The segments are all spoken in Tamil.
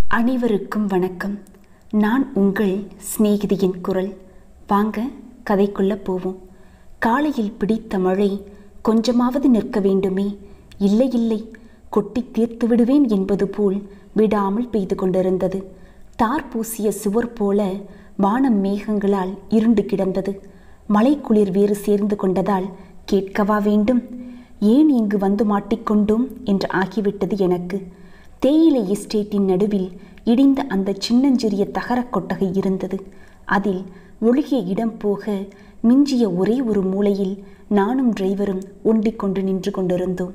அனைவருக்கும் வணக்கம் நான் உங்கள் சிநேகிதியின் குரல் வாங்க கதைக்குள்ள போவோம் காலையில் பிடித்த மழை கொஞ்சமாவது நிற்க வேண்டுமே இல்லை இல்லை கொட்டி தீர்த்து விடுவேன் என்பது போல் விடாமல் பெய்து கொண்டிருந்தது தார் பூசிய சுவர் போல வானம் மேகங்களால் இருண்டு கிடந்தது மழை குளிர் வேறு சேர்ந்து கொண்டதால் கேட்கவா வேண்டும் ஏன் இங்கு வந்து மாட்டிக்கொண்டோம் என்று ஆகிவிட்டது எனக்கு தேயிலை எஸ்டேட்டின் நடுவில் இடிந்த அந்த சின்னஞ்சிறிய தகரக் கொட்டகை இருந்தது அதில் ஒழுகிய இடம் போக மிஞ்சிய ஒரே ஒரு மூலையில் நானும் டிரைவரும் ஒண்டிக் கொண்டு நின்று கொண்டிருந்தோம்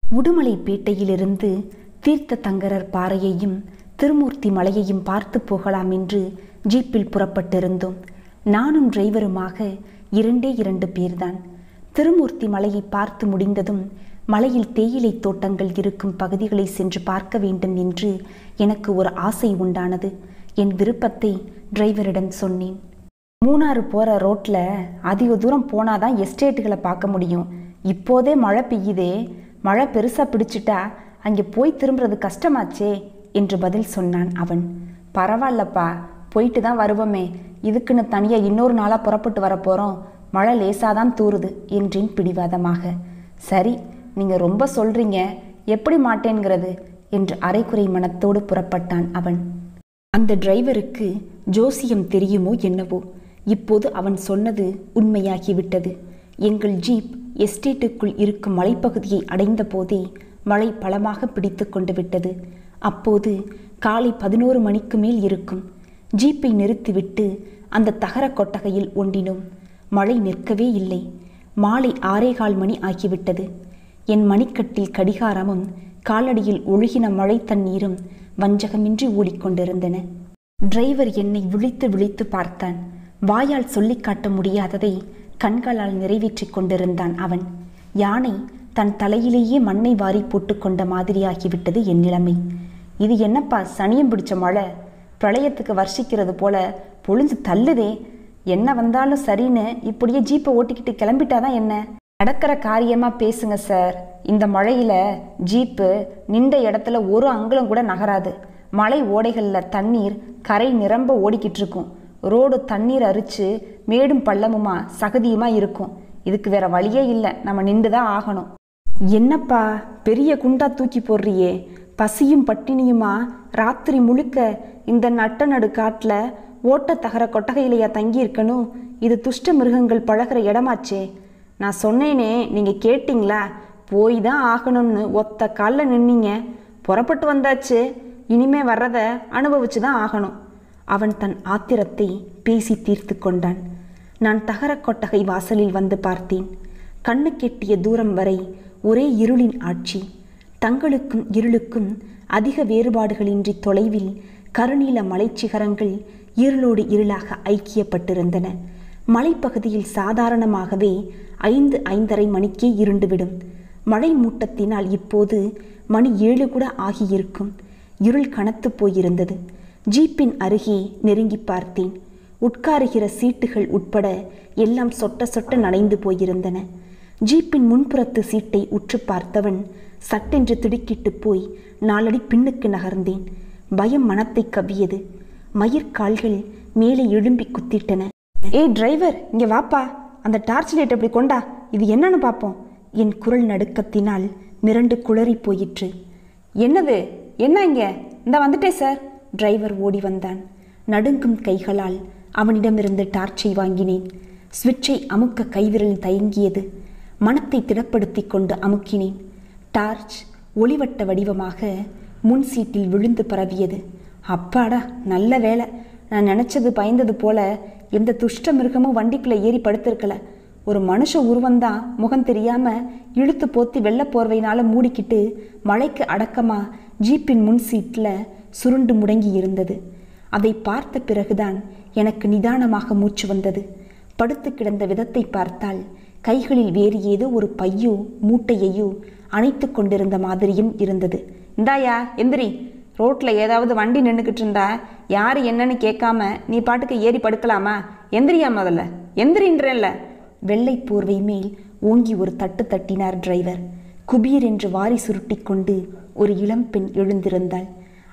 உடுமலைப்பேட்டையிலிருந்து தீர்த்த தங்கரர் பாறையையும் திருமூர்த்தி மலையையும் பார்த்து போகலாம் என்று ஜீப்பில் புறப்பட்டிருந்தோம் நானும் டிரைவருமாக இரண்டே இரண்டு பேர்தான் திருமூர்த்தி மலையை பார்த்து முடிந்ததும் மலையில் தேயிலை தோட்டங்கள் இருக்கும் பகுதிகளை சென்று பார்க்க வேண்டும் என்று எனக்கு ஒரு ஆசை உண்டானது என் விருப்பத்தை டிரைவரிடம் சொன்னேன் மூணாறு போகிற ரோட்டில் அதிக தூரம் போனால் தான் எஸ்டேட்டுகளை பார்க்க முடியும் இப்போதே மழை பெய்யுதே மழை பெருசாக பிடிச்சிட்டா அங்கே போய் திரும்புறது கஷ்டமாச்சே என்று பதில் சொன்னான் அவன் பரவாயில்லப்பா போயிட்டு தான் வருவோமே இதுக்குன்னு தனியாக இன்னொரு நாளாக புறப்பட்டு வர போகிறோம் மழை லேசாக தான் தூறுது என்றேன் பிடிவாதமாக சரி நீங்கள் ரொம்ப சொல்கிறீங்க எப்படி மாட்டேங்கிறது என்று அரைக்குறை மனத்தோடு புறப்பட்டான் அவன் அந்த டிரைவருக்கு ஜோசியம் தெரியுமோ என்னவோ இப்போது அவன் சொன்னது உண்மையாகிவிட்டது எங்கள் ஜீப் எஸ்டேட்டுக்குள் இருக்கும் மலைப்பகுதியை அடைந்த போதே மழை பலமாக பிடித்து கொண்டு விட்டது அப்போது காலை பதினோரு மணிக்கு மேல் இருக்கும் ஜீப்பை நிறுத்திவிட்டு அந்த தகர கொட்டகையில் ஒண்டினோம் மழை நிற்கவே இல்லை மாலை ஆறேகால் மணி ஆகிவிட்டது என் மணிக்கட்டில் கடிகாரமும் காலடியில் ஒழுகின மழை தண்ணீரும் வஞ்சகமின்றி ஓடிக்கொண்டிருந்தன டிரைவர் என்னை விழித்து விழித்து பார்த்தான் வாயால் சொல்லிக் காட்ட முடியாததை கண்களால் நிறைவேற்றிக் கொண்டிருந்தான் அவன் யானை தன் தலையிலேயே மண்ணை வாரி போட்டுக்கொண்ட மாதிரியாகிவிட்டது என் நிலைமை இது என்னப்பா சனியம் பிடிச்ச மழை பிரளயத்துக்கு வர்ஷிக்கிறது போல பொழிஞ்சு தள்ளுதே என்ன வந்தாலும் சரின்னு இப்படியே ஜீப்பை ஓட்டிக்கிட்டு கிளம்பிட்டாதான் என்ன நடக்கிற காரியமா பேசுங்க சார் இந்த மழையில ஜீப்பு நின்ற இடத்துல ஒரு அங்குலம் கூட நகராது மலை ஓடைகளில் தண்ணீர் கரை நிரம்ப ஓடிக்கிட்டு இருக்கும் ரோடு தண்ணீர் அரிச்சு மேடும் பள்ளமுமா சகதியுமா இருக்கும் இதுக்கு வேற வழியே இல்லை நம்ம நின்று தான் ஆகணும் என்னப்பா பெரிய குண்டா தூக்கி போடுறியே பசியும் பட்டினியுமா ராத்திரி முழுக்க இந்த நட்ட நடு காட்டில் ஓட்ட தகர கொட்டகையிலையா தங்கி இருக்கணும் இது துஷ்ட மிருகங்கள் பழகிற இடமாச்சே நான் சொன்னேனே நீங்கள் கேட்டிங்களா போய் தான் ஆகணும்னு ஒத்த காலில் நின்னீங்க புறப்பட்டு வந்தாச்சு இனிமே வர்றத அனுபவிச்சு தான் ஆகணும் அவன் தன் ஆத்திரத்தை பேசி தீர்த்து கொண்டான் நான் தகர கொட்டகை வாசலில் வந்து பார்த்தேன் கண்ணு கெட்டிய தூரம் வரை ஒரே இருளின் ஆட்சி தங்களுக்கும் இருளுக்கும் அதிக வேறுபாடுகளின்றி தொலைவில் கருநீல மலைச்சிகரங்கள் இருளோடு இருளாக ஐக்கியப்பட்டிருந்தன மலைப்பகுதியில் சாதாரணமாகவே ஐந்து ஐந்தரை மணிக்கே இருண்டுவிடும் மழை மூட்டத்தினால் இப்போது மணி ஏழு கூட ஆகியிருக்கும் இருள் கனத்து போயிருந்தது ஜீப்பின் அருகே நெருங்கி பார்த்தேன் உட்காருகிற சீட்டுகள் உட்பட எல்லாம் சொட்ட சொட்ட நனைந்து போயிருந்தன ஜீப்பின் முன்புறத்து சீட்டை உற்று பார்த்தவன் சட்டென்று திடுக்கிட்டு போய் நாலடி பின்னுக்கு நகர்ந்தேன் பயம் மனத்தை கவ்வியது மயிர்கால்கள் மேலே எழும்பி குத்திட்டன ஏய் டிரைவர் இங்க வாப்பா அந்த டார்ச் லைட் அப்படி கொண்டா இது என்னன்னு பார்ப்போம் என் குரல் நடுக்கத்தினால் மிரண்டு குளறி போயிற்று என்னது என்ன இங்க இந்த வந்துட்டேன் சார் டிரைவர் ஓடி வந்தான் நடுங்கும் கைகளால் அவனிடமிருந்து டார்ச்சை வாங்கினேன் சுவிட்சை அமுக்க கைவிரல் தயங்கியது மனத்தை திடப்படுத்தி கொண்டு அமுக்கினேன் டார்ச் ஒளிவட்ட வடிவமாக முன் சீட்டில் விழுந்து பரவியது அப்பாடா நல்ல வேலை நான் நினச்சது பயந்தது போல எந்த துஷ்ட மிருகமும் வண்டிக்குள்ளே ஏறி படுத்திருக்கல ஒரு மனுஷ உருவந்தான் முகம் தெரியாம இழுத்து போத்தி வெள்ள போர்வையினால மூடிக்கிட்டு மழைக்கு அடக்கமா ஜீப்பின் முன் சீட்டில் சுருண்டு முடங்கி இருந்தது அதை பார்த்த பிறகுதான் எனக்கு நிதானமாக மூச்சு வந்தது படுத்து கிடந்த விதத்தை பார்த்தால் கைகளில் வேறு ஏதோ ஒரு பையோ மூட்டையையோ அணைத்து கொண்டிருந்த மாதிரியும் இருந்தது இந்தாயா எந்திரி ரோட்டில் ஏதாவது வண்டி நின்றுக்கிட்டு இருந்தா யார் என்னன்னு கேட்காம நீ பாட்டுக்கு ஏறி படுக்கலாமா எந்திரியா முதல்ல எந்திரின்றேன்ல வெள்ளை போர்வை மேல் ஓங்கி ஒரு தட்டு தட்டினார் டிரைவர் குபீர் என்று வாரி சுருட்டி கொண்டு ஒரு இளம்பெண் எழுந்திருந்தாள்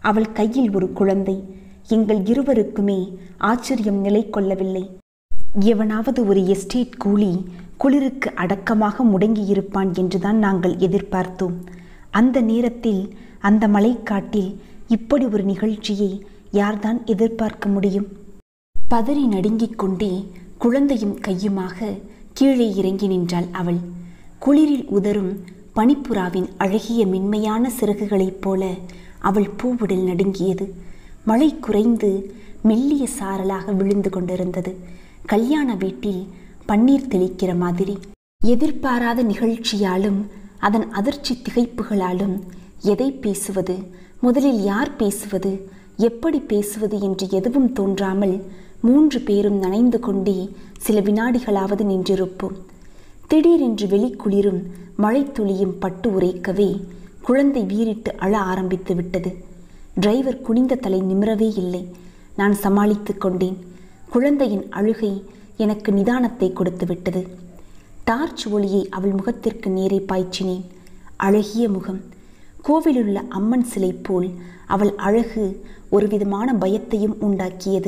அவள் கையில் ஒரு குழந்தை எங்கள் இருவருக்குமே ஆச்சரியம் நிலை கொள்ளவில்லை எவனாவது ஒரு எஸ்டேட் கூலி குளிருக்கு அடக்கமாக முடங்கியிருப்பான் என்றுதான் நாங்கள் எதிர்பார்த்தோம் அந்த நேரத்தில் அந்த மலைக்காட்டில் இப்படி ஒரு நிகழ்ச்சியை யார்தான் எதிர்பார்க்க முடியும் பதறி நடுங்கிக் கொண்டே குழந்தையும் கையுமாக கீழே இறங்கி நின்றாள் அவள் குளிரில் உதரும் பனிப்புறாவின் அழகிய மென்மையான சிறகுகளைப் போல அவள் பூவுடல் நடுங்கியது மழை குறைந்து மெல்லிய சாரலாக விழுந்து கொண்டிருந்தது கல்யாண வீட்டில் பன்னீர் தெளிக்கிற மாதிரி எதிர்பாராத நிகழ்ச்சியாலும் அதன் அதிர்ச்சி திகைப்புகளாலும் எதை பேசுவது முதலில் யார் பேசுவது எப்படி பேசுவது என்று எதுவும் தோன்றாமல் மூன்று பேரும் நனைந்து கொண்டே சில வினாடிகளாவது நின்றிருப்போம் திடீரென்று வெளிக்குளிரும் மழைத்துளியும் பட்டு உரைக்கவே குழந்தை வீறிட்டு அழ ஆரம்பித்து விட்டது டிரைவர் குனிந்த தலை நிமிரவே இல்லை நான் சமாளித்து கொண்டேன் குழந்தையின் அழுகை எனக்கு நிதானத்தை கொடுத்து விட்டது டார்ச் ஒளியை அவள் முகத்திற்கு நேரே பாய்ச்சினேன் அழகிய முகம் கோவிலுள்ள அம்மன் சிலை போல் அவள் அழகு ஒரு விதமான பயத்தையும் உண்டாக்கியது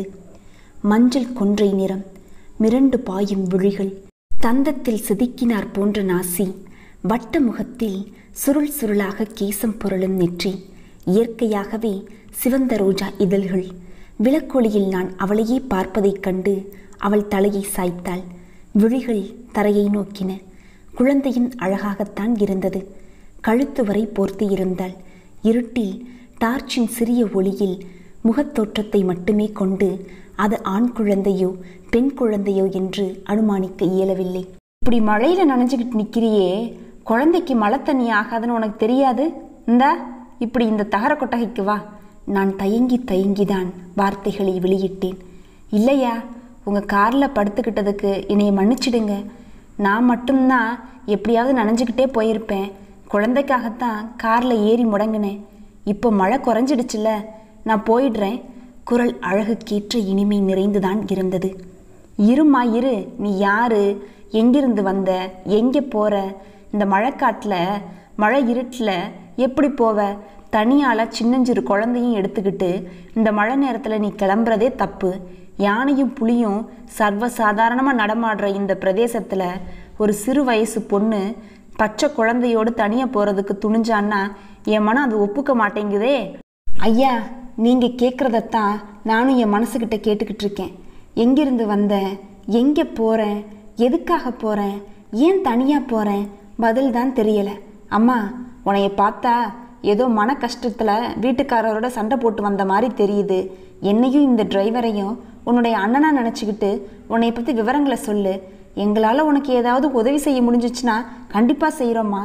மஞ்சள் கொன்றை நிறம் மிரண்டு பாயும் விழிகள் தந்தத்தில் செதுக்கினார் போன்ற நாசி வட்ட முகத்தில் சுருள் சுருளாக கேசம் பொருளும் நெற்றி இயற்கையாகவே சிவந்த ரோஜா இதழ்கள் விளக்கொளியில் நான் அவளையே பார்ப்பதைக் கண்டு அவள் தலையை சாய்த்தாள் விழிகள் தரையை நோக்கின குழந்தையும் அழகாகத்தான் இருந்தது கழுத்து வரை போர்த்து இருந்தாள் இருட்டில் டார்ச்சின் சிறிய ஒளியில் முகத்தோற்றத்தை மட்டுமே கொண்டு அது ஆண் குழந்தையோ பெண் குழந்தையோ என்று அனுமானிக்க இயலவில்லை இப்படி மழையில நனைஞ்சுக்கிட்டு நிக்கிறியே குழந்தைக்கு மழை தண்ணி ஆகாதுன்னு உனக்கு தெரியாது இந்தா இப்படி இந்த தகர கொட்டகைக்கு வா நான் தயங்கி தயங்கிதான் வார்த்தைகளை வெளியிட்டேன் இல்லையா உங்கள் காரில் படுத்துக்கிட்டதுக்கு என்னைய மன்னிச்சிடுங்க நான் மட்டும்தான் எப்படியாவது நனைஞ்சுக்கிட்டே போயிருப்பேன் குழந்தைக்காகத்தான் காரில் ஏறி முடங்கினேன் இப்போ மழை குறைஞ்சிடுச்சுல நான் போயிடுறேன் குரல் அழகுக்கேற்ற இனிமை நிறைந்துதான் இருந்தது இருமா இரு நீ யாரு எங்கிருந்து வந்த எங்கே போற இந்த மழைக்காட்டில் மழை இருட்டில் எப்படி போவ தனியால் சின்னஞ்சிறு குழந்தையும் எடுத்துக்கிட்டு இந்த மழை நேரத்தில் நீ கிளம்புறதே தப்பு யானையும் புலியும் சர்வசாதாரணமாக நடமாடுற இந்த பிரதேசத்தில் ஒரு சிறு வயசு பொண்ணு பச்சை குழந்தையோடு தனியாக போகிறதுக்கு துணிஞ்சான்னா என் மனம் அது ஒப்புக்க மாட்டேங்குதே ஐயா நீங்கள் கேட்குறதத்தான் நானும் என் மனசுக்கிட்ட கேட்டுக்கிட்டு இருக்கேன் எங்கிருந்து வந்தேன் எங்கே போகிறேன் எதுக்காக போகிறேன் ஏன் தனியாக போகிறேன் பதில் தான் தெரியலை அம்மா உன்னைய பார்த்தா ஏதோ மன கஷ்டத்தில் வீட்டுக்காரரோட சண்டை போட்டு வந்த மாதிரி தெரியுது என்னையும் இந்த டிரைவரையும் உன்னுடைய அண்ணனா நினச்சிக்கிட்டு உன்னை பற்றி விவரங்களை சொல்லு எங்களால் உனக்கு ஏதாவது உதவி செய்ய முடிஞ்சிச்சுன்னா கண்டிப்பாக செய்கிறோம்மா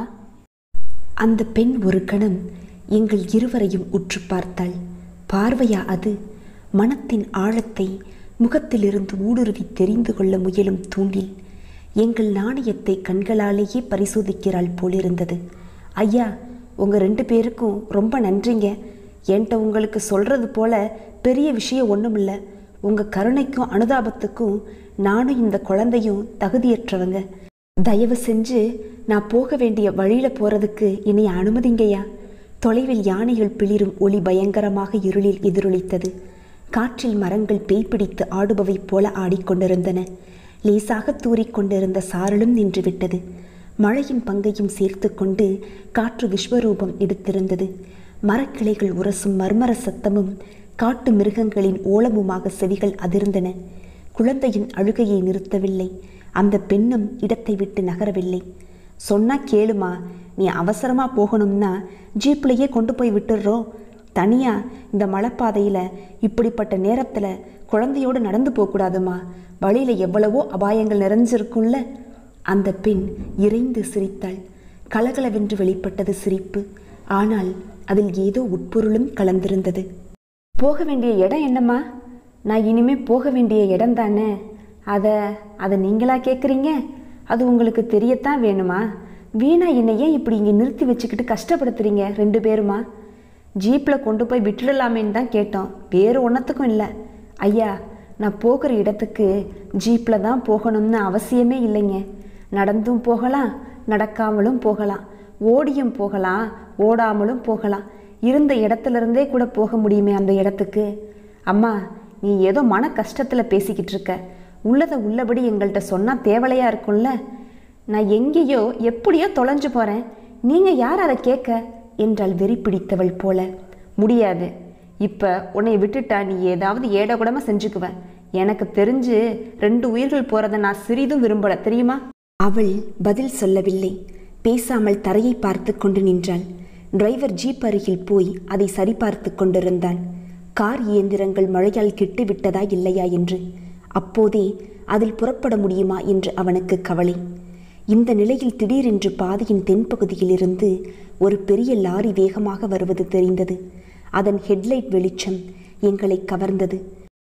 அந்த பெண் ஒரு கணம் எங்கள் இருவரையும் உற்று பார்த்தாள் பார்வையா அது மனத்தின் ஆழத்தை முகத்திலிருந்து ஊடுருவி தெரிந்து கொள்ள முயலும் தூண்டில் எங்கள் நாணயத்தை கண்களாலேயே பரிசோதிக்கிறாள் போலிருந்தது ஐயா உங்கள் ரெண்டு பேருக்கும் ரொம்ப நன்றிங்க என்கிட்ட உங்களுக்கு சொல்கிறது போல பெரிய விஷயம் ஒன்றும் இல்லை உங்கள் கருணைக்கும் அனுதாபத்துக்கும் நானும் இந்த குழந்தையும் தகுதியற்றவங்க தயவு செஞ்சு நான் போக வேண்டிய வழியில் போகிறதுக்கு என்னை அனுமதிங்கய்யா தொலைவில் யானைகள் பிளிரும் ஒளி பயங்கரமாக இருளில் எதிரொலித்தது காற்றில் மரங்கள் பேய் பிடித்து ஆடுபவை போல ஆடிக்கொண்டிருந்தன லேசாக தூறிக்கொண்டிருந்த சாரலும் நின்றுவிட்டது மழையின் பங்கையும் சேர்த்து கொண்டு காற்று விஸ்வரூபம் எடுத்திருந்தது மரக்கிளைகள் உரசும் மர்மர சத்தமும் காட்டு மிருகங்களின் ஓலமுமாக செவிகள் அதிர்ந்தன குழந்தையின் அழுகையை நிறுத்தவில்லை அந்த பெண்ணும் இடத்தை விட்டு நகரவில்லை சொன்னா கேளுமா நீ அவசரமா போகணும்னா ஜீப்லேயே கொண்டு போய் விட்டுடுறோம் தனியா இந்த மலைப்பாதையில இப்படிப்பட்ட நேரத்துல குழந்தையோடு நடந்து போகக்கூடாதுமா வழியில எவ்வளவோ அபாயங்கள் நிறைஞ்சிருக்கும்ல அந்த பெண் இறைந்து சிரித்தாள் கலகலவென்று வெளிப்பட்டது சிரிப்பு ஆனால் அதில் ஏதோ உட்பொருளும் கலந்திருந்தது போக வேண்டிய இடம் என்னம்மா நான் இனிமே போக வேண்டிய இடம் தானே அதை அதை நீங்களா கேட்குறீங்க அது உங்களுக்கு தெரியத்தான் வேணுமா வீணா என்னை ஏன் இப்படி இங்கே நிறுத்தி வச்சுக்கிட்டு கஷ்டப்படுத்துறீங்க ரெண்டு பேருமா ஜீப்பில் கொண்டு போய் விட்டுடலாமேன்னு தான் கேட்டோம் வேறு ஒன்றத்துக்கும் இல்லை ஐயா நான் போகிற இடத்துக்கு ஜீப்பில் தான் போகணும்னு அவசியமே இல்லைங்க நடந்தும் போகலாம் நடக்காமலும் போகலாம் ஓடியும் போகலாம் ஓடாமலும் போகலாம் இருந்த இடத்துல இருந்தே கூட போக முடியுமே அந்த இடத்துக்கு அம்மா நீ ஏதோ மன கஷ்டத்தில் பேசிக்கிட்டு இருக்க உள்ளதை உள்ளபடி எங்கள்கிட்ட சொன்னால் தேவலையாக இருக்கும்ல நான் எங்கேயோ எப்படியோ தொலைஞ்சு போகிறேன் நீங்கள் யார் அதை கேட்க என்றாள் வெறி பிடித்தவள் போல முடியாது இப்போ உன்னை விட்டுட்டா நீ ஏதாவது ஏடகுடமாக செஞ்சுக்குவ எனக்கு தெரிஞ்சு ரெண்டு உயிர்கள் போகிறத நான் சிறிதும் விரும்பல தெரியுமா அவள் பதில் சொல்லவில்லை பேசாமல் தரையை பார்த்து கொண்டு நின்றாள் டிரைவர் ஜீப் அருகில் போய் அதை சரிபார்த்து கொண்டிருந்தான் கார் இயந்திரங்கள் மழையால் கெட்டுவிட்டதா இல்லையா என்று அப்போதே அதில் புறப்பட முடியுமா என்று அவனுக்கு கவலை இந்த நிலையில் திடீரென்று பாதையின் தென்பகுதியிலிருந்து ஒரு பெரிய லாரி வேகமாக வருவது தெரிந்தது அதன் ஹெட்லைட் வெளிச்சம் எங்களை கவர்ந்தது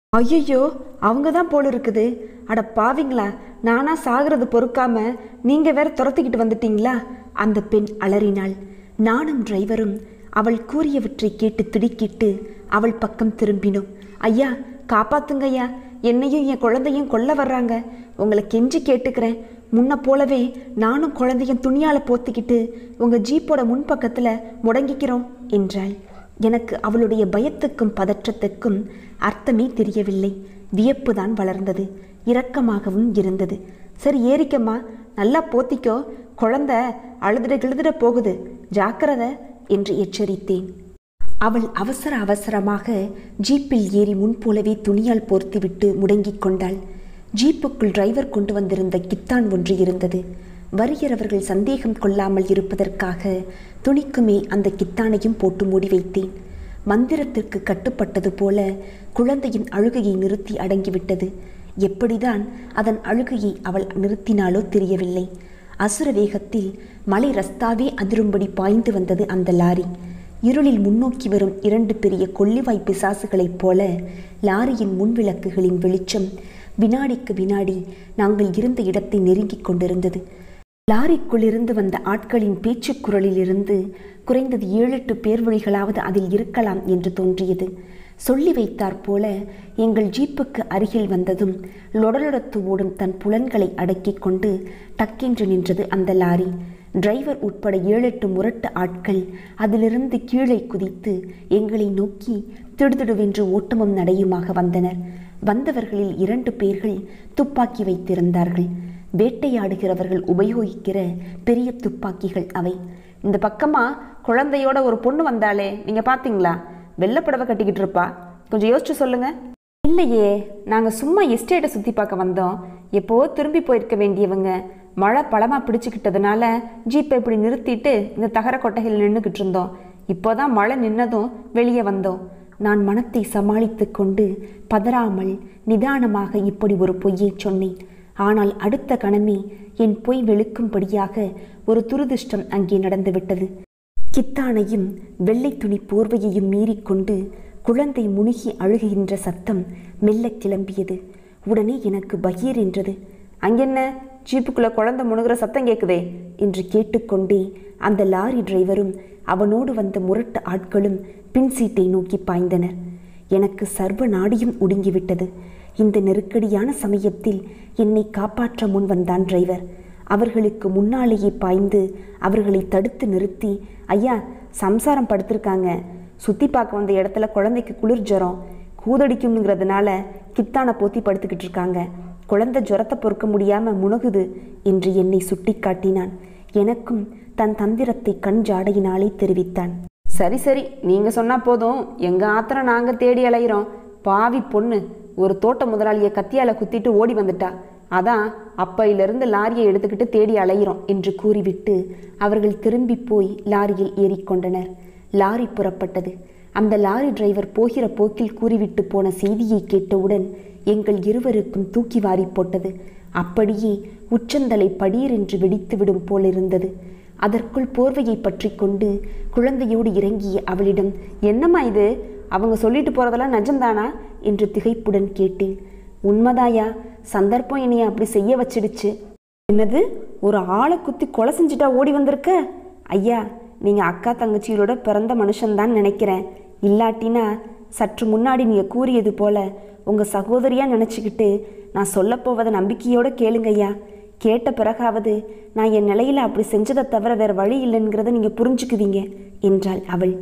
ஐயோ அவங்க தான் போல இருக்குது அட பாவிங்களா நானா சாகிறது பொறுக்காம நீங்க வேற துரத்திக்கிட்டு வந்துட்டீங்களா அந்த பெண் அலறினாள் நானும் டிரைவரும் அவள் கூறியவற்றை கேட்டு திடுக்கிட்டு அவள் பக்கம் திரும்பினோம் ஐயா காப்பாத்துங்க ஐயா என்னையும் என் குழந்தையும் கொல்ல வர்றாங்க உங்களை கெஞ்சி கேட்டுக்கிறேன் முன்ன போலவே நானும் குழந்தையும் துணியால போத்திக்கிட்டு உங்க ஜீப்போட முன்பக்கத்துல முடங்கிக்கிறோம் என்றாள் எனக்கு அவளுடைய பயத்துக்கும் பதற்றத்துக்கும் அர்த்தமே தெரியவில்லை வியப்புதான் வளர்ந்தது இரக்கமாகவும் இருந்தது சரி ஏறிக்கம்மா நல்லா போத்திக்கோ குழந்தை அழுதுட கிழுதுட போகுது ஜாக்கிரதை என்று எச்சரித்தேன் அவள் அவசர அவசரமாக ஜீப்பில் ஏறி முன்போலவே துணியால் போர்த்திவிட்டு முடங்கிக் கொண்டாள் ஜீப்புக்குள் டிரைவர் கொண்டு வந்திருந்த கித்தான் ஒன்று இருந்தது வருகிறவர்கள் சந்தேகம் கொள்ளாமல் இருப்பதற்காக துணிக்கு மேல் அந்த கித்தானையும் போட்டு மூடி வைத்தேன் மந்திரத்திற்கு கட்டுப்பட்டது போல குழந்தையின் அழுகையை நிறுத்தி அடங்கிவிட்டது எப்படிதான் அதன் அழுகையை அவள் நிறுத்தினாலோ தெரியவில்லை அசுர வேகத்தில் மலை ரஸ்தாவே அதிரும்படி பாய்ந்து வந்தது அந்த லாரி இருளில் முன்னோக்கி வரும் இரண்டு பெரிய கொள்ளிவாய் பிசாசுகளைப் போல லாரியின் முன்விளக்குகளின் வெளிச்சம் வினாடிக்கு வினாடி நாங்கள் இருந்த இடத்தை நெருங்கிக் கொண்டிருந்தது லாரிக்குள்ளிருந்து வந்த ஆட்களின் பேச்சுக் குரலிலிருந்து குறைந்தது ஏழெட்டு பேர் வழிகளாவது அதில் இருக்கலாம் என்று தோன்றியது சொல்லி வைத்தாற் போல எங்கள் ஜீப்புக்கு அருகில் வந்ததும் லொடலொடத்து ஓடும் தன் புலன்களை அடக்கிக் கொண்டு டக்கென்று நின்றது அந்த லாரி டிரைவர் உட்பட ஏழெட்டு முரட்டு ஆட்கள் அதிலிருந்து கீழே குதித்து எங்களை நோக்கி திடுதிடுவென்று ஓட்டமும் நடையுமாக வந்தனர் வந்தவர்களில் இரண்டு பேர்கள் துப்பாக்கி வைத்திருந்தார்கள் வேட்டையாடுகிறவர்கள் உபயோகிக்கிற பெரிய துப்பாக்கிகள் அவை இந்த பக்கமா குழந்தையோட ஒரு பொண்ணு வந்தாளே நீங்க பாத்தீங்களா வெள்ளப்புடவை கட்டிக்கிட்டு இருப்பா கொஞ்சம் யோசிச்சு சொல்லுங்க இல்லையே நாங்க சும்மா எஸ்டேட்டை சுத்தி பார்க்க வந்தோம் எப்போ திரும்பி போயிருக்க வேண்டியவங்க மழை பழமா பிடிச்சுக்கிட்டதுனால ஜீப்பை இப்படி நிறுத்திட்டு இந்த தகர கொட்டையில் நின்றுக்கிட்டு இருந்தோம் இப்போதான் மழை நின்னதும் வெளியே வந்தோம் நான் மனத்தை சமாளித்துக் கொண்டு பதறாமல் நிதானமாக இப்படி ஒரு பொய்யை சொன்னேன் ஆனால் அடுத்த கணமே என் பொய் வெளுக்கும்படியாக ஒரு துரதிர்ஷ்டம் அங்கே நடந்துவிட்டது கித்தானையும் வெள்ளை துணி போர்வையையும் மீறிக்கொண்டு குழந்தை முழுகி அழுகின்ற சத்தம் மெல்ல கிளம்பியது உடனே எனக்கு பகீர் என்றது அங்கென்ன ஜீப்புக்குள்ள குழந்தை முணுகிற சத்தம் கேட்குதே என்று கேட்டுக்கொண்டே அந்த லாரி டிரைவரும் அவனோடு வந்த முரட்டு ஆட்களும் பின் சீட்டை நோக்கி பாய்ந்தனர் எனக்கு சர்வ நாடியும் ஒடுங்கிவிட்டது இந்த நெருக்கடியான சமயத்தில் என்னை காப்பாற்ற முன் வந்தான் டிரைவர் அவர்களுக்கு முன்னாலேயே பாய்ந்து அவர்களை தடுத்து நிறுத்தி ஐயா சம்சாரம் படுத்திருக்காங்க சுத்தி பார்க்க வந்த இடத்துல குழந்தைக்கு குளிர் ஜுரம் கூதடிக்கும்ங்கிறதுனால கித்தானை போத்தி படுத்துக்கிட்டு இருக்காங்க குழந்தை ஜுரத்தை பொறுக்க முடியாம முனகுது என்று என்னை சுட்டி காட்டினான் எனக்கும் தன் தந்திரத்தை கண் ஜாடையினாலே தெரிவித்தான் சரி சரி நீங்க சொன்னா போதும் எங்க ஆத்திரம் நாங்க தேடி அலையிறோம் பாவி பொண்ணு ஒரு தோட்ட முதலாளிய கத்தியால குத்திட்டு ஓடி வந்துட்டா அதான் அப்பையிலிருந்து லாரியை எடுத்துக்கிட்டு தேடி அலையிறோம் என்று கூறிவிட்டு அவர்கள் திரும்பி போய் லாரியில் ஏறிக்கொண்டனர் லாரி புறப்பட்டது அந்த லாரி டிரைவர் போகிற போக்கில் கூறிவிட்டு போன செய்தியை கேட்டவுடன் எங்கள் இருவருக்கும் தூக்கி வாரி போட்டது அப்படியே உச்சந்தலை படீர் என்று வெடித்துவிடும் போலிருந்தது அதற்குள் போர்வையை பற்றி கொண்டு குழந்தையோடு இறங்கிய அவளிடம் என்னம்மா இது அவங்க சொல்லிட்டு போறதெல்லாம் நிஜம்தானா என்று திகைப்புடன் கேட்டேன் உண்மைதாயா சந்தர்ப்பம் என்னைய அப்படி செய்ய வச்சிடுச்சு என்னது ஒரு ஆளை குத்தி கொலை செஞ்சுட்டா ஓடி வந்திருக்க ஐயா நீங்க அக்கா தங்கச்சிகளோட பிறந்த மனுஷன்தான் நினைக்கிறேன் இல்லாட்டினா சற்று முன்னாடி நீங்க கூறியது போல உங்க சகோதரியா நினைச்சுக்கிட்டு நான் சொல்லப்போவதை நம்பிக்கையோட கேளுங்கய்யா கேட்ட பிறகாவது நான் என் நிலையில அப்படி செஞ்சதை தவிர வேற வழி இல்லைங்கிறத நீங்க புரிஞ்சுக்குவீங்க என்றாள் அவள்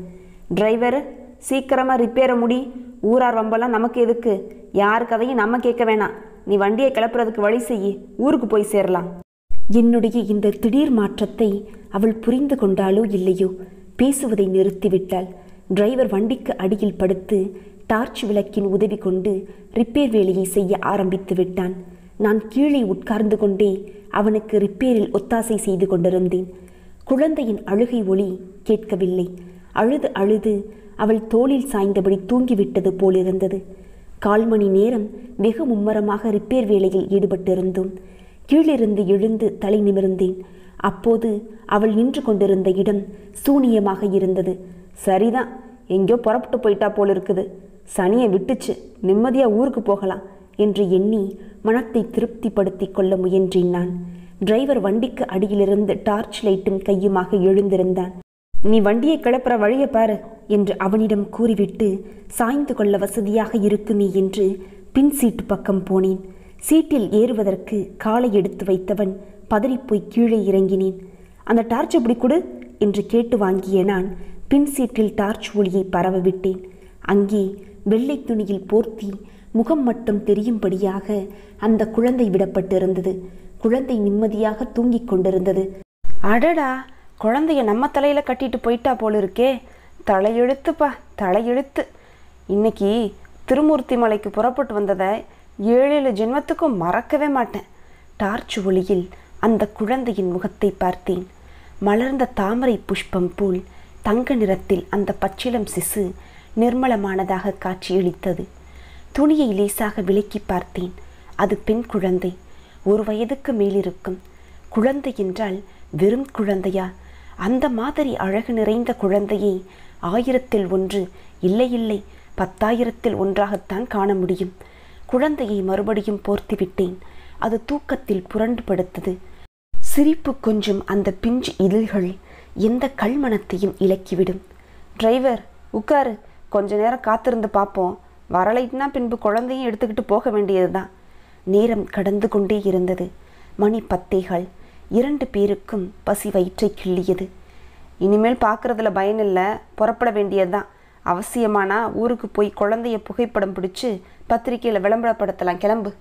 டிரைவர் சீக்கிரமாக ரிப்பேரை முடி ஊரார் வம்பெல்லாம் நமக்கு எதுக்கு யார் கதையும் நம்ம கேட்க வேணாம் நீ வண்டியை கிளப்புறதுக்கு வழி செய்யி ஊருக்கு போய் சேரலாம் என்னுடைய இந்த திடீர் மாற்றத்தை அவள் புரிந்து கொண்டாலோ இல்லையோ பேசுவதை நிறுத்திவிட்டாள் டிரைவர் வண்டிக்கு அடியில் படுத்து டார்ச் விளக்கின் உதவி கொண்டு ரிப்பேர் வேலையை செய்ய ஆரம்பித்து விட்டான் நான் கீழே உட்கார்ந்து கொண்டே அவனுக்கு ரிப்பேரில் ஒத்தாசை செய்து கொண்டிருந்தேன் குழந்தையின் அழுகை ஒளி கேட்கவில்லை அழுது அழுது அவள் தோளில் சாய்ந்தபடி தூங்கிவிட்டது போலிருந்தது கால் மணி நேரம் வெகு மும்மரமாக ரிப்பேர் வேலையில் ஈடுபட்டிருந்தோம் கீழிருந்து எழுந்து தலை நிமிர்ந்தேன் அப்போது அவள் நின்று கொண்டிருந்த இடம் சூனியமாக இருந்தது சரிதான் எங்கேயோ புறப்பட்டு போயிட்டா போல இருக்குது சனியை விட்டுச்சு நிம்மதியா ஊருக்கு போகலாம் என்று எண்ணி மனத்தை திருப்திப்படுத்திக் கொள்ள முயன்றேன் நான் டிரைவர் வண்டிக்கு அடியிலிருந்து டார்ச் லைட்டும் கையுமாக எழுந்திருந்தான் நீ வண்டியை கிளப்புற வழியை பாரு என்று அவனிடம் கூறிவிட்டு சாய்ந்து கொள்ள வசதியாக இருக்குமே என்று பின் சீட்டு பக்கம் போனேன் சீட்டில் ஏறுவதற்கு காலை எடுத்து வைத்தவன் பதறிப்போய் கீழே இறங்கினேன் அந்த டார்ச் எப்படி கொடு என்று கேட்டு வாங்கிய நான் பின் சீட்டில் டார்ச் ஒளியை பரவ விட்டேன் அங்கே வெள்ளை துணியில் போர்த்தி முகம் மட்டும் தெரியும்படியாக அந்த குழந்தை விடப்பட்டிருந்தது குழந்தை நிம்மதியாக தூங்கிக் கொண்டிருந்தது அடடா குழந்தைய நம்ம தலையில கட்டிட்டு போயிட்டா போல இருக்கே தலையெழுத்துப்பா தலையெழுத்து இன்னைக்கு திருமூர்த்தி மலைக்கு புறப்பட்டு வந்ததை ஏழு ஏழு ஜென்மத்துக்கும் மறக்கவே மாட்டேன் டார்ச் ஒளியில் அந்த குழந்தையின் முகத்தை பார்த்தேன் மலர்ந்த தாமரை புஷ்பம் போல் தங்க நிறத்தில் அந்த பச்சிளம் சிசு நிர்மலமானதாக காட்சியளித்தது துணியை லேசாக விலக்கி பார்த்தேன் அது பெண் குழந்தை ஒரு வயதுக்கு மேலிருக்கும் குழந்தை என்றால் வெறும் குழந்தையா அந்த மாதிரி அழகு நிறைந்த குழந்தையை ஆயிரத்தில் ஒன்று இல்லை இல்லை பத்தாயிரத்தில் ஒன்றாகத்தான் காண முடியும் குழந்தையை மறுபடியும் போர்த்திவிட்டேன் அது தூக்கத்தில் புரண்டு படுத்தது சிரிப்பு கொஞ்சம் அந்த பிஞ்சு இதழ்கள் எந்த கல்மணத்தையும் இலக்கிவிடும் டிரைவர் உட்காரு கொஞ்ச நேரம் காத்திருந்து பார்ப்போம் வரலைன்னா பின்பு குழந்தையும் எடுத்துக்கிட்டு போக வேண்டியதுதான் நேரம் கடந்து கொண்டே இருந்தது மணி பத்தேகால் இரண்டு பேருக்கும் பசி வயிற்றை கிள்ளியது இனிமேல் பார்க்கறதுல பயனில்லை புறப்பட வேண்டியதுதான் அவசியமானா ஊருக்கு போய் குழந்தைய புகைப்படம் பிடிச்சு பத்திரிக்கையில் விளம்பரப்படுத்தலாம் கிளம்பு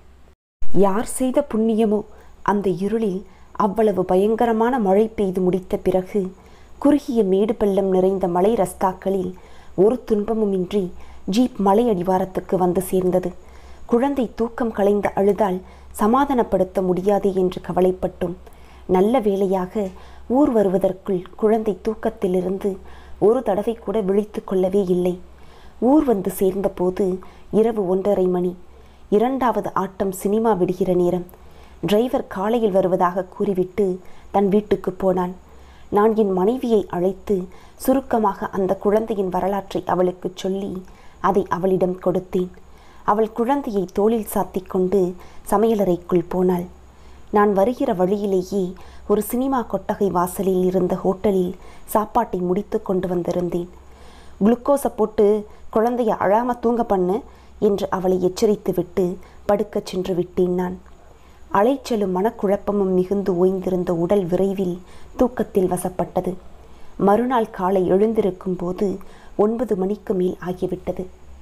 யார் செய்த புண்ணியமோ அந்த இருளில் அவ்வளவு பயங்கரமான மழை பெய்து முடித்த பிறகு குறுகிய மேடு பள்ளம் நிறைந்த மலை ரஸ்தாக்களில் ஒரு துன்பமுமின்றி ஜீப் மலை அடிவாரத்துக்கு வந்து சேர்ந்தது குழந்தை தூக்கம் கலைந்த அழுதால் சமாதானப்படுத்த முடியாது என்று கவலைப்பட்டோம் நல்ல வேளையாக ஊர் வருவதற்குள் குழந்தை தூக்கத்திலிருந்து ஒரு தடவை கூட விழித்து கொள்ளவே இல்லை ஊர் வந்து சேர்ந்தபோது இரவு ஒன்றரை மணி இரண்டாவது ஆட்டம் சினிமா விடுகிற நேரம் டிரைவர் காலையில் வருவதாக கூறிவிட்டு தன் வீட்டுக்கு போனான் நான் என் மனைவியை அழைத்து சுருக்கமாக அந்த குழந்தையின் வரலாற்றை அவளுக்கு சொல்லி அதை அவளிடம் கொடுத்தேன் அவள் குழந்தையை தோளில் சாத்திக் கொண்டு சமையலறைக்குள் போனாள் நான் வருகிற வழியிலேயே ஒரு சினிமா கொட்டகை வாசலில் இருந்த ஹோட்டலில் சாப்பாட்டை முடித்து கொண்டு வந்திருந்தேன் குளுக்கோஸை போட்டு குழந்தைய அழாம தூங்க பண்ணு என்று அவளை எச்சரித்துவிட்டு படுக்கச் சென்று விட்டேன் நான் அலைச்சலும் மனக்குழப்பமும் மிகுந்து ஓய்ந்திருந்த உடல் விரைவில் தூக்கத்தில் வசப்பட்டது மறுநாள் காலை எழுந்திருக்கும் போது ஒன்பது மணிக்கு மேல் ஆகிவிட்டது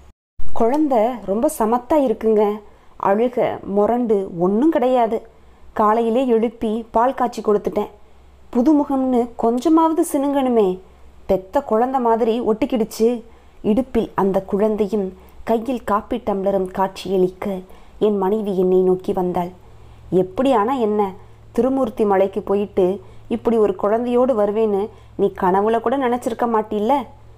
குழந்தை ரொம்ப சமத்தா இருக்குங்க அழுக முரண்டு ஒன்றும் கிடையாது காலையிலே எழுப்பி பால் காய்ச்சி கொடுத்துட்டேன் புதுமுகம்னு கொஞ்சமாவது சினுங்கணுமே பெத்த குழந்தை மாதிரி ஒட்டிக்கிடுச்சு இடுப்பில் அந்த குழந்தையும் கையில் காப்பி டம்ளரும் காட்சியளிக்க என் மனைவி என்னை நோக்கி வந்தாள் எப்படி ஆனா என்ன திருமூர்த்தி மலைக்கு போயிட்டு இப்படி ஒரு குழந்தையோடு வருவேன்னு நீ கனவுல கூட நினைச்சிருக்க மாட்டில்ல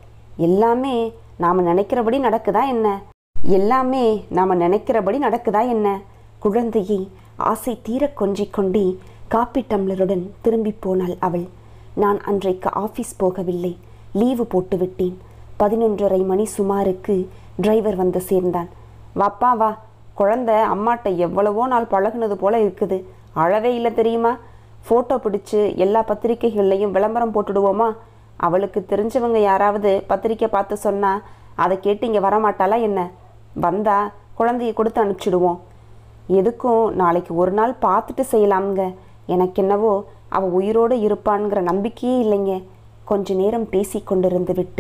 எல்லாமே நாம நினைக்கிறபடி நடக்குதா என்ன எல்லாமே நாம நினைக்கிறபடி நடக்குதா என்ன குழந்தையை ஆசை தீரக் கொஞ்சிக் கொண்டே காப்பி டம்ளருடன் திரும்பி போனாள் அவள் நான் அன்றைக்கு ஆஃபீஸ் போகவில்லை லீவு போட்டு விட்டேன் பதினொன்றரை மணி சுமாருக்கு டிரைவர் வந்து சேர்ந்தான் வாப்பா வா குழந்தை அம்மாட்ட எவ்வளவோ நாள் பழகுனது போல இருக்குது அழவே இல்லை தெரியுமா ஃபோட்டோ பிடிச்சு எல்லா பத்திரிக்கைகள்லையும் விளம்பரம் போட்டுடுவோமா அவளுக்கு தெரிஞ்சவங்க யாராவது பத்திரிக்கை பார்த்து சொன்னா அதை கேட்டு இங்கே வரமாட்டாளா என்ன வந்தா குழந்தைய கொடுத்து அனுப்பிச்சிடுவோம் எதுக்கும் நாளைக்கு ஒரு நாள் பார்த்துட்டு செய்யலாம்ங்க எனக்கு என்னவோ அவள் உயிரோடு இருப்பான்ங்கிற நம்பிக்கையே இல்லைங்க கொஞ்ச நேரம் பேசி கொண்டிருந்து விட்டு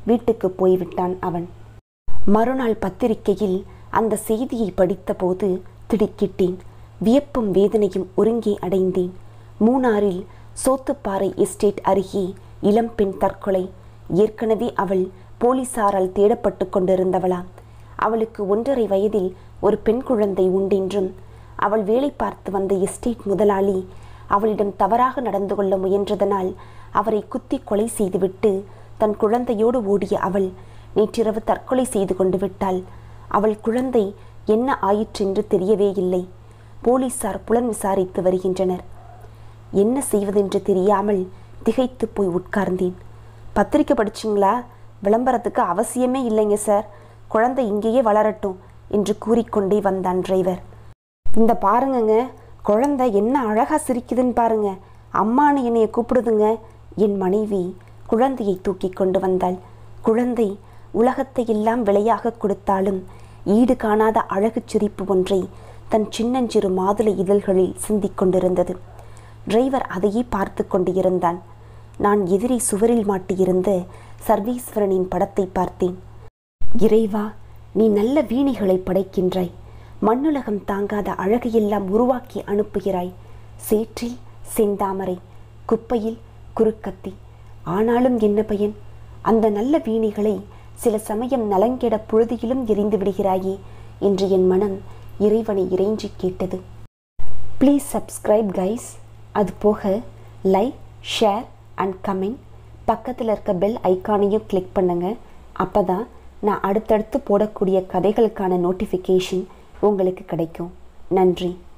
வீட்டுக்கு போய்விட்டான் அவன் மறுநாள் பத்திரிகையில் அந்த செய்தியை படித்தபோது திடுக்கிட்டேன் வியப்பும் வேதனையும் ஒருங்கே அடைந்தேன் மூணாறில் சோத்துப்பாறை எஸ்டேட் அருகே இளம்பெண் தற்கொலை ஏற்கனவே அவள் போலீசாரால் தேடப்பட்டு கொண்டிருந்தவளாம் அவளுக்கு ஒன்றரை வயதில் ஒரு பெண் குழந்தை உண்டென்றும் அவள் வேலை பார்த்து வந்த எஸ்டேட் முதலாளி அவளிடம் தவறாக நடந்து கொள்ள முயன்றதனால் அவரை குத்தி கொலை செய்துவிட்டு தன் குழந்தையோடு ஓடிய அவள் நேற்றிரவு தற்கொலை செய்து கொண்டு விட்டாள் அவள் குழந்தை என்ன ஆயிற்றென்று தெரியவே இல்லை போலீசார் புலன் விசாரித்து வருகின்றனர் என்ன செய்வதென்று தெரியாமல் திகைத்து போய் உட்கார்ந்தேன் பத்திரிக்கை படிச்சிங்களா விளம்பரத்துக்கு அவசியமே இல்லைங்க சார் குழந்தை இங்கேயே வளரட்டும் என்று கூறிக்கொண்டே வந்தான் டிரைவர் இந்த பாருங்கங்க குழந்தை என்ன அழகா சிரிக்குதுன்னு பாருங்க அம்மானு என்னைய கூப்பிடுதுங்க என் மனைவி குழந்தையை தூக்கி கொண்டு வந்தாள் குழந்தை உலகத்தை எல்லாம் விலையாக கொடுத்தாலும் ஈடு காணாத அழகுச் சிரிப்பு ஒன்றை தன் சின்னஞ்சிறு மாதுளை இதழ்களில் சிந்திக் கொண்டிருந்தது டிரைவர் அதையே பார்த்து கொண்டு இருந்தான் நான் எதிரே சுவரில் மாட்டியிருந்த சர்வீஸ்வரனின் படத்தை பார்த்தேன் இறைவா நீ நல்ல வீணிகளை படைக்கின்றாய் மண்ணுலகம் தாங்காத அழகையெல்லாம் உருவாக்கி அனுப்புகிறாய் சேற்றில் செந்தாமரை குப்பையில் குறுக்கத்தி ஆனாலும் என்ன பயன் அந்த நல்ல வீணிகளை சில சமயம் நலங்கெட புழுதியிலும் எரிந்து விடுகிறாயே என்று என் மனம் இறைவனை இறைஞ்சி கேட்டது ப்ளீஸ் சப்ஸ்கிரைப் கைஸ் அது போக லைக் ஷேர் அண்ட் கமெண்ட் பக்கத்தில் இருக்க பெல் ஐக்கானையும் கிளிக் பண்ணுங்க அப்போ தான் நான் அடுத்தடுத்து போடக்கூடிய கதைகளுக்கான நோட்டிஃபிகேஷன் உங்களுக்கு கிடைக்கும் நன்றி